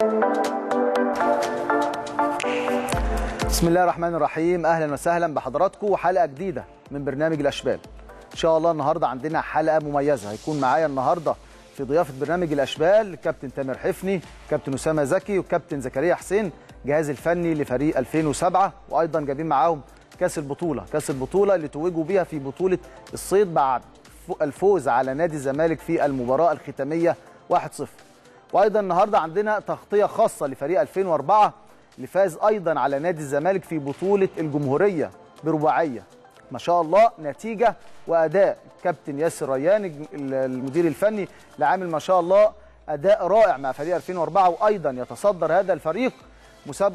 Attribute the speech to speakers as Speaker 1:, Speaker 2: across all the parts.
Speaker 1: بسم الله الرحمن الرحيم اهلا وسهلا بحضراتكم وحلقه جديده من برنامج الاشبال ان شاء الله النهارده عندنا حلقه مميزه هيكون معايا النهارده في ضيافه برنامج الاشبال الكابتن تامر حفني كابتن اسامه زكي وكابتن زكريا حسين جهاز الفني لفريق 2007 وايضا جايبين معاهم كاس البطوله كاس البطوله اللي توجوا بيها في بطوله الصيد بعد الفوز على نادي الزمالك في المباراه الختاميه 1-0 وايضا النهارده عندنا تغطيه خاصه لفريق 2004 اللي فاز ايضا على نادي الزمالك في بطوله الجمهوريه برباعيه ما شاء الله نتيجه واداء كابتن ياسر ريان المدير الفني اللي عامل ما شاء الله اداء رائع مع فريق 2004 وايضا يتصدر هذا الفريق مساب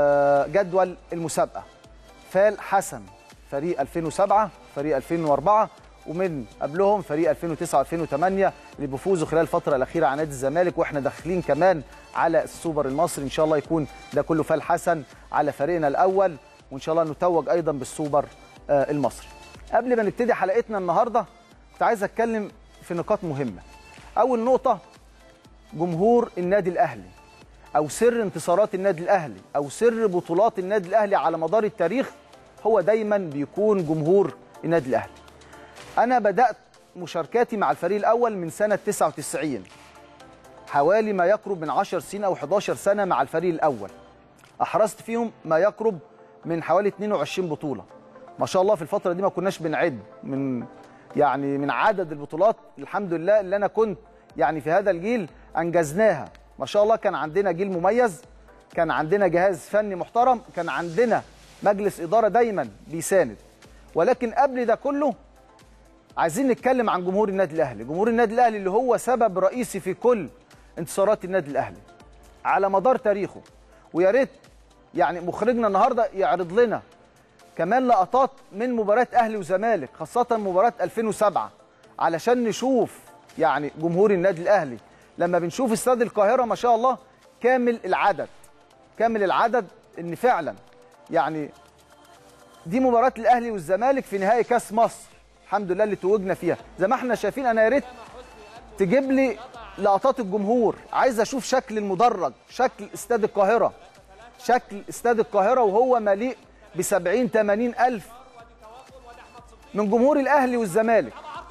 Speaker 1: جدول المسابقه فال حسن فريق 2007 فريق 2004 ومن قبلهم فريق 2009 2008 اللي بيفوزوا خلال الفتره الاخيره على نادي الزمالك واحنا داخلين كمان على السوبر المصري ان شاء الله يكون ده كله فال حسن على فريقنا الاول وان شاء الله نتوج ايضا بالسوبر المصري قبل ما نبتدي حلقتنا النهارده كنت عايز اتكلم في نقاط مهمه اول نقطه جمهور النادي الاهلي او سر انتصارات النادي الاهلي او سر بطولات النادي الاهلي على مدار التاريخ هو دايما بيكون جمهور النادي الاهلي انا بدات مشاركاتي مع الفريق الاول من سنه 99 حوالي ما يقرب من 10 سنين او 11 سنه مع الفريق الاول احرزت فيهم ما يقرب من حوالي 22 بطوله ما شاء الله في الفتره دي ما كناش بنعد من يعني من عدد البطولات الحمد لله اللي انا كنت يعني في هذا الجيل انجزناها ما شاء الله كان عندنا جيل مميز كان عندنا جهاز فني محترم كان عندنا مجلس اداره دايما بيساند ولكن قبل ده كله عايزين نتكلم عن جمهور النادي الاهلي جمهور النادي الاهلي اللي هو سبب رئيسي في كل انتصارات النادي الاهلي على مدار تاريخه ويا ريت يعني مخرجنا النهارده يعرض لنا كمان لقطات من مباراه اهلي وزمالك خاصه مباراه 2007 علشان نشوف يعني جمهور النادي الاهلي لما بنشوف استاد القاهره ما شاء الله كامل العدد كامل العدد ان فعلا يعني دي مباراه الاهلي والزمالك في نهائي كاس مصر الحمد لله اللي توجنا فيها زي ما احنا شايفين انا يا ريت تجيب لي لقطات الجمهور عايز اشوف شكل المدرج شكل استاد القاهره شكل استاد القاهره وهو مليء ب 70 80 الف من جمهور الاهلي والزمالك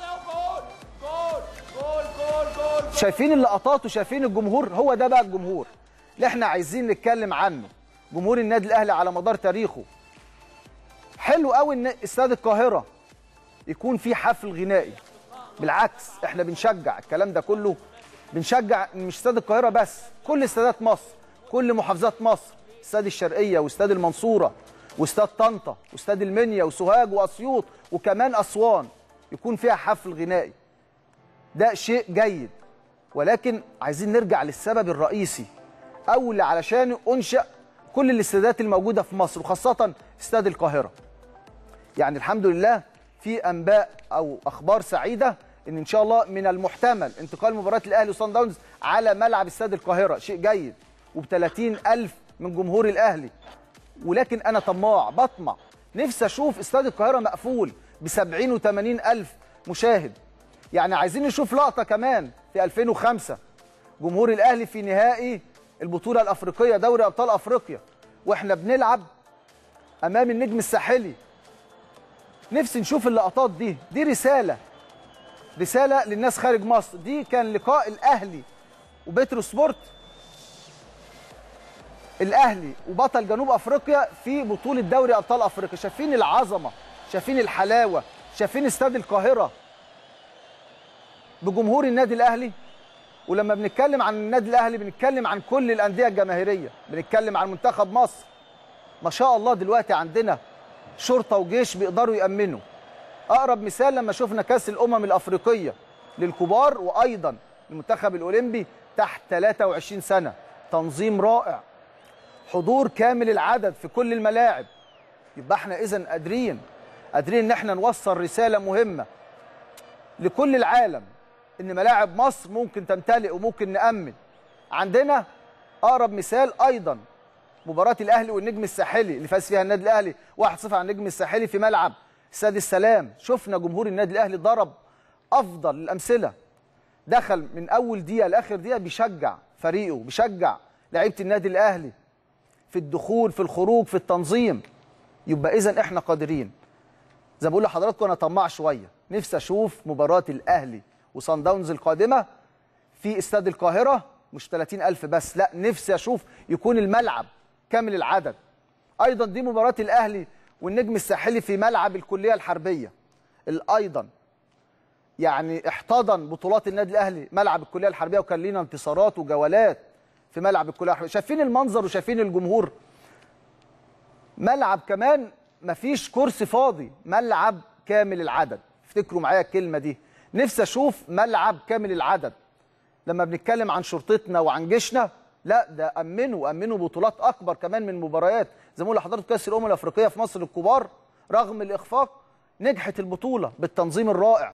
Speaker 1: شايفين اللقطات وشايفين الجمهور هو ده بقى الجمهور اللي احنا عايزين نتكلم عنه جمهور النادي الاهلي على مدار تاريخه حلو قوي ان استاد القاهره يكون في حفل غنائي بالعكس احنا بنشجع الكلام ده كله بنشجع مش استاد القاهره بس كل استادات مصر كل محافظات مصر استاد الشرقيه واستاد المنصوره واستاد طنطا واستاد المنيا وسوهاج واسيوط وكمان اسوان يكون فيها حفل غنائي ده شيء جيد ولكن عايزين نرجع للسبب الرئيسي او اللي علشانه انشا كل الاستادات الموجوده في مصر وخاصه استاد القاهره يعني الحمد لله في انباء او اخبار سعيده ان ان شاء الله من المحتمل انتقال مباراه الاهلي وصن داونز على ملعب استاد القاهره شيء جيد وب 30 الف من جمهور الاهلي ولكن انا طماع بطمع نفسي اشوف استاد القاهره مقفول ب 70 و80 الف مشاهد يعني عايزين نشوف لقطه كمان في 2005 جمهور الاهلي في نهائي البطوله الافريقيه دوري ابطال افريقيا واحنا بنلعب امام النجم الساحلي نفسي نشوف اللقطات دي دي رساله رساله للناس خارج مصر دي كان لقاء الاهلي وبترو سبورت الاهلي وبطل جنوب افريقيا في بطوله دوري ابطال افريقيا شايفين العظمه شايفين الحلاوه شايفين استاد القاهره بجمهور النادي الاهلي ولما بنتكلم عن النادي الاهلي بنتكلم عن كل الانديه الجماهيريه بنتكلم عن منتخب مصر ما شاء الله دلوقتي عندنا شرطه وجيش بيقدروا يامنوا اقرب مثال لما شفنا كاس الامم الافريقيه للكبار وايضا المنتخب الاولمبي تحت 23 سنه تنظيم رائع حضور كامل العدد في كل الملاعب يبقى احنا اذا قادرين قادرين ان احنا نوصل رساله مهمه لكل العالم ان ملاعب مصر ممكن تمتلئ وممكن نامن عندنا اقرب مثال ايضا مباراه الاهلي والنجم الساحلي اللي فاز فيها النادي الاهلي 1-0 على النجم الساحلي في ملعب استاد السلام شفنا جمهور النادي الاهلي ضرب افضل الامثله دخل من اول دقيقه لاخر دقيقه بيشجع فريقه بيشجع لعيبه النادي الاهلي في الدخول في الخروج في التنظيم يبقى اذا احنا قادرين زي ما بقول لحضراتكم انا طماع شويه نفسي اشوف مباراه الاهلي وصن داونز القادمه في استاد القاهره مش 30000 بس لا نفسي اشوف يكون الملعب كامل العدد ايضا دي مباراه الاهلي والنجم الساحلي في ملعب الكليه الحربيه ايضا يعني احتضن بطولات النادي الاهلي ملعب الكليه الحربيه وكان لينا انتصارات وجولات في ملعب الكليه الحربيه شايفين المنظر وشايفين الجمهور ملعب كمان مفيش كرسي فاضي ملعب كامل العدد افتكروا معايا الكلمه دي نفسي اشوف ملعب كامل العدد لما بنتكلم عن شرطتنا وعن جيشنا لا ده امنوا امنوا بطولات اكبر كمان من مباريات زي ما بقول لحضرتك كاس الامم الافريقيه في مصر الكبار رغم الاخفاق نجحت البطوله بالتنظيم الرائع